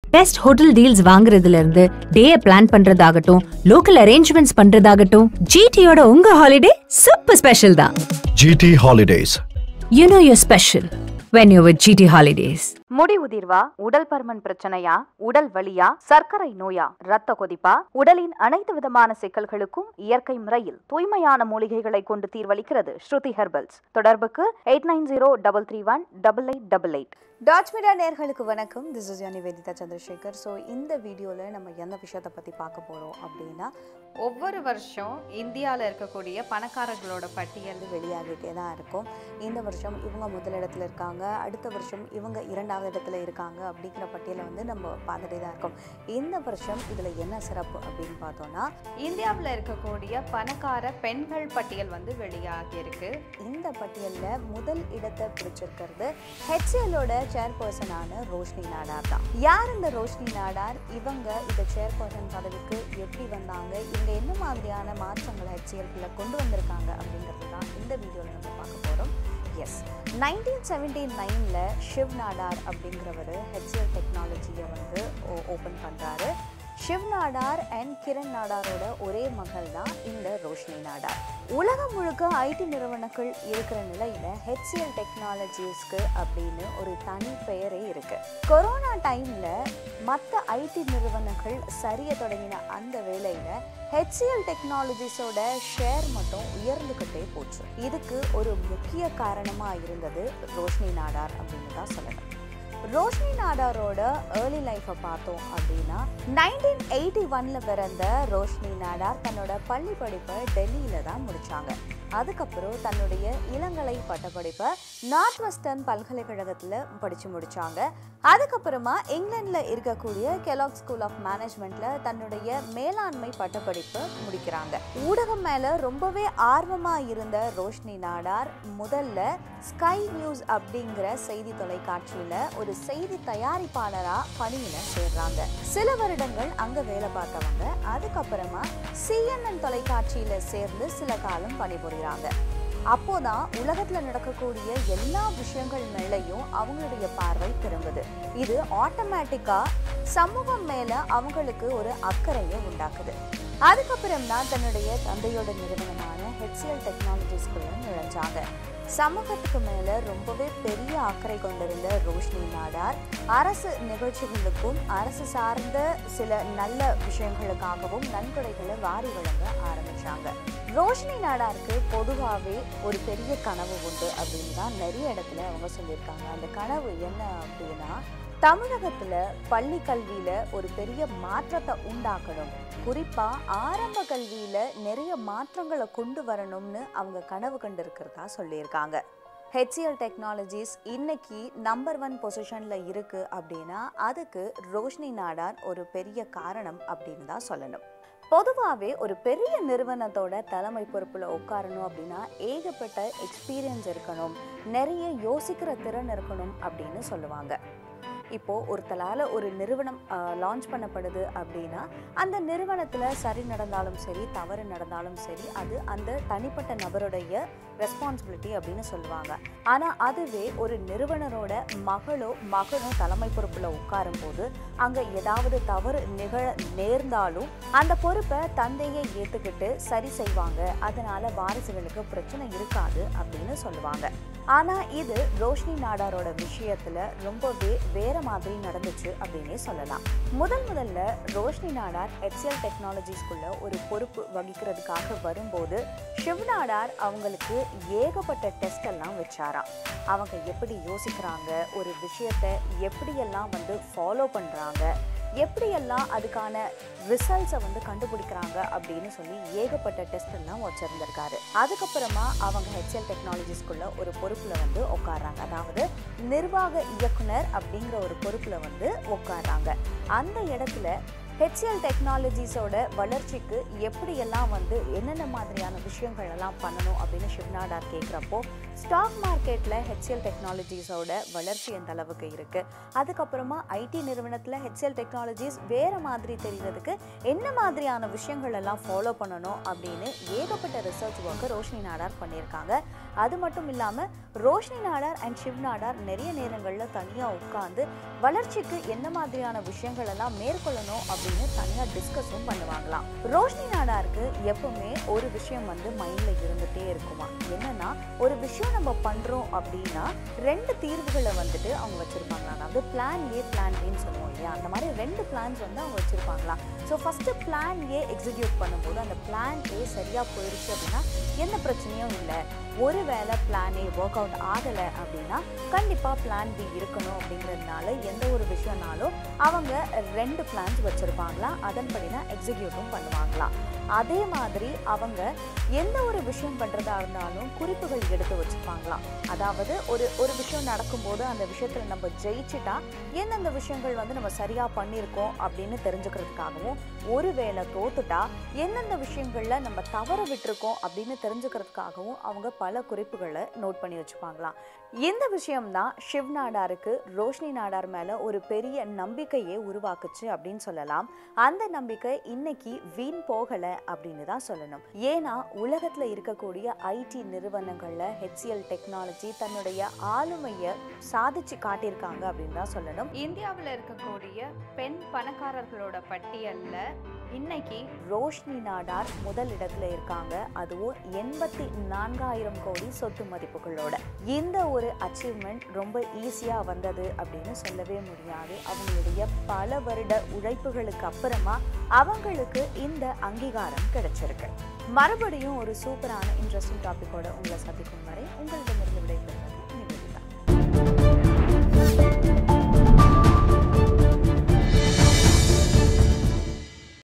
Best hotel deals வாங்குறதுல இருந்து day plan பண்றதாகட்டும் லோக்கல் அரேஞ்ச்மெண்ட்ஸ் பண்றதாகட்டும் ஜிடியோட உங்க ஹாலிடே சூப்பர் ஸ்பெஷல் தான் GT Holidays. You know your special when you with GT holidays முடி உதிர்வா உடல் பருமன் பிரச்சனையா உடல் வலியா சர்க்கரை நோயா ரத்த கொதிப்பா உடலின் அனைத்து விதமான சிக்கல்களுக்கும் இயற்கை முறையில் தூய்மையான மூலிகைகளை கொண்டு தீர்வளிக்கிறது ஸ்ருதி ஹெர்பல்ஸ் தொடர்புக்கு eight nine zero double three one double eight double eight டாச் மீடியா நேர்களுக்கு வணக்கம் this is Nivedita Chandrasekhar so இந்த வீடியோவில் நம்ம எந்த விஷயத்தை பற்றி பார்க்க போகிறோம் அப்படின்னா ஒவ்வொரு வருஷம் இந்தியாவில் இருக்கக்கூடிய பணக்காரர்களோட பட்டியல் வந்து வெளியாகிட்டே தான் இருக்கும் இந்த வருஷம் இவங்க முதலிடத்தில் இருக்காங்க அடுத்த வருஷம் இவங்க இரண்டாவது இடத்துல இருக்காங்க அப்படிங்கிற பட்டியலை வந்து நம்ம பார்த்துட்டே தான் இருக்கோம் இந்த வருஷம் இதில் என்ன சிறப்பு அப்படின்னு பார்த்தோன்னா இந்தியாவில் இருக்கக்கூடிய பணக்கார பெண்கள் பட்டியல் வந்து வெளியாகி இருக்கு இந்த பட்டியலில் முதல் இடத்தை பிடிச்சிருக்கிறது ஹெச்எலோட சேர்பர்சனான ரோஷினி நாடார் தான் யார் இந்த ரோஷினி நாடார் இவங்க இந்த சேர்பர்சன் பதவிக்கு எப்படி வந்தாங்க இவங்க என்ன மாதிரியான மாற்றங்களை ஹெச்சிஎல்குள்ள கொண்டு வந்திருக்காங்க அப்படிங்கிறது தான் இந்த வீடியோவில் நம்ம பார்க்க போகிறோம் எஸ் நைன்டீன் செவன்டி நைனில் ஷிவ் நாடார் அப்படிங்கிறவர் ஹெச்சிஎல் டெக்னாலஜியை வந்து ஓப்பன் பண்ணுறாரு ஷிவ் நாடார் அண்ட் கிரண் நாடாரோட ஒரே மகள் தான் இந்த ரோஷினி நாடார் உலகம் முழுக்க ஐடி நிறுவனங்கள் இருக்கிற நிலையில ஹெச்சிஎல் டெக்னாலஜிஸ்க்கு அப்படின்னு ஒரு தனி பெயரே இருக்கு கொரோனா டைம்ல மற்ற ஐடி நிறுவனங்கள் சரிய தொடங்கின அந்த வேளையில ஹெச்சிஎல் டெக்னாலஜிஸோட ஷேர் மட்டும் உயர்ந்துக்கிட்டே போச்சு இதுக்கு ஒரு முக்கிய காரணமா இருந்தது ரோஷினி நாடார் அப்படின்னு தான் சொல்லணும் ரோஷினி நாடாரோட ஏர்லி லைஃப்பை பார்த்தோம் அப்படின்னா நைன்டீன் எயிட்டி ஒன்ல பிறந்த ரோஷினி நாடார் தன்னோட பள்ளி படிப்பை டெல்லியில தான் முடிச்சாங்க அதுக்கப்புறம் தன்னுடைய இளங்கலை பட்டப்படிப்பை நார்த் வெஸ்டர்ன் பல்கலைக்கழகத்தில் படித்து முடிச்சாங்க அதுக்கப்புறமா இங்கிலாண்டில் இருக்கக்கூடிய கெலாக் ஸ்கூல் ஆஃப் மேனேஜ்மெண்ட்டில் தன்னுடைய மேலாண்மை பட்டப்படிப்பை முடிக்கிறாங்க ஊடகம் மேலே ரொம்பவே ஆர்வமாக இருந்த ரோஷினி நாடார் முதல்ல ஸ்கை நியூஸ் அப்படிங்கிற செய்தி தொலைக்காட்சியில் ஒரு செய்தி தயாரிப்பாளராக பணியில சேர்றாங்க சில வருடங்கள் அங்கே வேலை பார்த்தவங்க அதுக்கப்புறமா சிஎன்என் தொலைக்காட்சியில் சேர்ந்து சில காலம் பணிபுரிகிறாங்க அப்போதான் உலகத்துல நடக்கக்கூடிய எல்லா விஷயங்கள் மேலேயும் அவங்களுடைய பார்வை திரும்புது இது ஆட்டோமேட்டிக்கா சமூகம் மேல அவங்களுக்கு ஒரு அக்கறையை உண்டாக்குது அதுக்கப்புறம் தான் தன்னுடைய தந்தையோட நிறுவனமான ஹெச்சிஎல் டெக்னாலஜிஸ்குள்ள நுழைஞ்சாங்க சமூகத்துக்கு மேல ரொம்பவே பெரிய அக்கறை கொண்டிருந்த ரோஷினி நாடார் அரசு நிகழ்ச்சிகளுக்கும் அரசு சார்ந்த சில நல்ல விஷயங்களுக்காகவும் நன்கொடைகளை வாரி வழங்க ஆரம்பிச்சாங்க ரோஷினி நாடாருக்கு பொதுவாகவே ஒரு பெரிய கனவு உண்டு அப்படின்னு தான் நிறைய இடத்துல அவங்க சொல்லியிருக்காங்க அந்த கனவு என்ன அப்படின்னா தமிழகத்துல பள்ளி கல்வியில ஒரு பெரிய மாற்றத்தை உண்டாக்கணும் குறிப்பா ஆரம்ப கல்வியில நிறைய மாற்றங்களை கொண்டு வரணும்னு அவங்க கனவு கண்டிருக்கிறதா சொல்லியிருக்காங்க ஹெச்சிஎல் டெக்னாலஜிஸ் இன்னைக்கு நம்பர் ஒன் பொசிஷனில் இருக்குது அப்படின்னா அதுக்கு ரோஷினி நாடார் ஒரு பெரிய காரணம் அப்படின்னு தான் சொல்லணும் பொதுவாகவே ஒரு பெரிய நிறுவனத்தோட தலைமை பொறுப்பில் உட்காரணும் அப்படின்னா ஏகப்பட்ட எக்ஸ்பீரியன்ஸ் இருக்கணும் நிறைய யோசிக்கிற திறன் இருக்கணும் அப்படின்னு சொல்லுவாங்க இப்போது ஒருத்தலால் ஒரு நிறுவனம் லான்ச் பண்ணப்படுது அப்படின்னா அந்த நிறுவனத்தில் சரி நடந்தாலும் சரி தவறு நடந்தாலும் சரி அது அந்த தனிப்பட்ட நபருடைய ரெஸ்பான்சிபிலிட்டி அப்படின்னு சொல்லுவாங்க ஆனால் அதுவே ஒரு நிறுவனரோட மகளோ மகனோ தலைமை பொறுப்பில் உட்காரும் போது அங்கே ஏதாவது தவறு நிகழ நேர்ந்தாலும் அந்த பொறுப்பை தந்தையை ஏற்றுக்கிட்டு சரி செய்வாங்க அதனால வாரிசுகளுக்கு பிரச்சனை இருக்காது அப்படின்னு சொல்லுவாங்க ஆனால் இது ரோஷினி நாடாரோட விஷயத்தில் ரொம்பவே வேற மாதிரி நடந்துச்சு அப்படின்னே சொல்லலாம் முதல் முதல்ல ரோஷினி நாடார் ஹெச்எல் டெக்னாலஜிஸ்குள்ள ஒரு பொறுப்பு வகிக்கிறதுக்காக வரும்போது சிவ் நாடார் அவங்களுக்கு ஏகப்பட்ட டெஸ்ட் எல்லாம் வச்சாராம் அவங்க எப்படி யோசிக்கிறாங்க ஒரு விஷயத்தை எப்படியெல்லாம் வந்து ஃபாலோ பண்ணுறாங்க எப்படியெல்லாம் அதுக்கான ரிசல்ட்ஸை வந்து கண்டுபிடிக்கிறாங்க அப்படின்னு சொல்லி ஏகப்பட்ட டெஸ்ட் எல்லாம் வச்சிருந்திருக்காரு அதுக்கப்புறமா அவங்க ஹெச்எல் டெக்னாலஜிஸ்குள்ள ஒரு பொறுப்புல வந்து உட்கார்றாங்க அதாவது நிர்வாக இயக்குனர் அப்படிங்கிற ஒரு பொறுப்புல வந்து உட்கார்றாங்க அந்த இடத்துல ஹெச்எல் டெக்னாலஜிஸோட வளர்ச்சிக்கு எப்படியெல்லாம் வந்து என்னென்ன மாதிரியான விஷயங்கள் எல்லாம் பண்ணணும் அப்படின்னு சிவநாடார் கேட்குறப்போ ஸ்டாக் மார்க்கெட்டில் ஹெச்எல் டெக்னாலஜிஸோட வளர்ச்சி எந்த அளவுக்கு இருக்குது அதுக்கப்புறமா ஐடி நிறுவனத்தில் ஹெச்எல் டெக்னாலஜிஸ் வேறு மாதிரி தெரிகிறதுக்கு என்ன மாதிரியான விஷயங்கள் எல்லாம் ஃபாலோ பண்ணணும் அப்படின்னு ஏகப்பட்ட ரிசர்ச் ஒர்க்கு ரோஷினி நாடார் பண்ணியிருக்காங்க அது மட்டும் இல்லாமல் ரோஷினி நாடார் அண்ட் ஷிவ் நாடார் நிறைய நேரங்களில் தனியாக உட்காந்து வளர்ச்சிக்கு என்ன மாதிரியான விஷயங்கள் எல்லாம் மேற்கொள்ளணும் அப்படின்னு தனியாக டிஸ்கஸும் பண்ணுவாங்களாம் ரோஷினி நாடாருக்கு எப்பவுமே ஒரு விஷயம் வந்து மைண்டில் இருந்துகிட்டே இருக்குமா என்னன்னா ஒரு விஷயம் நம்ம பண்ணுறோம் அப்படின்னா ரெண்டு தீர்வுகளை வந்துட்டு அவங்க வச்சுருப்பாங்களா அதாவது பிளான் ஏ பிளான் ஏன்னு சொல்லுவோம் இல்லையா அந்த மாதிரி ரெண்டு பிளான்ஸ் வந்து அவங்க வச்சுருப்பாங்களாம் so first plan A execute பண்ணும்போது அந்த பிளான் ஏ சரியாக போயிடுச்சு அப்படின்னா எந்த பிரச்சனையும் இல்லை ஒருவேளை பிளான் ஏ ஒர்க் அவுட் ஆகலை அப்படின்னா கண்டிப்பாக பிளான் பி இருக்கணும் அப்படிங்கிறதுனால எந்த ஒரு விஷயம்னாலும் அவங்க ரெண்டு பிளான்ஸ் வச்சுருப்பாங்களாம் அதன்படி தான் எக்ஸிக்யூட்டும் பண்ணுவாங்களாம் அதே மாதிரி அவங்க எந்த ஒரு விஷயம் பண்ணுறதா இருந்தாலும் குறிப்புகள் எடுத்து வச்சுப்பாங்களாம் அதாவது ஒரு ஒரு விஷயம் நடக்கும்போது அந்த விஷயத்தில் நம்ம ஜெயிச்சிட்டா எந்தெந்த விஷயங்கள் வந்து நம்ம சரியாக பண்ணியிருக்கோம் அப்படின்னு தெரிஞ்சுக்கிறதுக்காகவும் ஒருவேளை தோத்துட்டா எந்தெந்த விஷயங்களில் நம்ம தவற விட்டுருக்கோம் அப்படின்னு தெரிஞ்சுக்கிறதுக்காகவும் அவங்க பல குறிப்புகளை நோட் பண்ணி வச்சுப்பாங்களாம் இந்த விஷயம்தான் ஷிவ் நாடாருக்கு ரோஷினி நாடார் மேலே ஒரு பெரிய நம்பிக்கையே உருவாக்குச்சு அப்படின்னு சொல்லலாம் அந்த நம்பிக்கை இன்னைக்கு வீண் போகலை அப்படின்னு தான் சொல்லணும் ஏன்னா உலகத்தில் இருக்கக்கூடிய ஐடி நிறுவனங்களில் ஹெச்சிஎல் டெக்னாலஜி தன்னுடைய ஆளுமையை சாதிச்சு காட்டியிருக்காங்க அப்படின்னு தான் சொல்லணும் இந்தியாவில் இருக்கக்கூடிய பெண் பணக்காரர்களோட பட்டியல்ல இன்னைக்கு ரோஷினி நாடார் முதல் இடத்துல இருக்காங்க அதுவும் எண்பத்தி நான்காயிரம் கோடி சொத்து மதிப்புகளோட இந்த ஒரு அச்சீவ்மெண்ட் ரொம்ப ஈஸியாக வந்தது அப்படின்னு சொல்லவே முடியாது அவங்களுடைய பல வருட உழைப்புகளுக்கு அப்புறமா அவங்களுக்கு இந்த அங்கீகாரம் கிடைச்சிருக்கு மறுபடியும் ஒரு சூப்பரான இன்ட்ரெஸ்டிங் டாபிக்கோட உங்களை சந்திக்கும் வரை உங்களிடமிருந்து விடைபெறுவது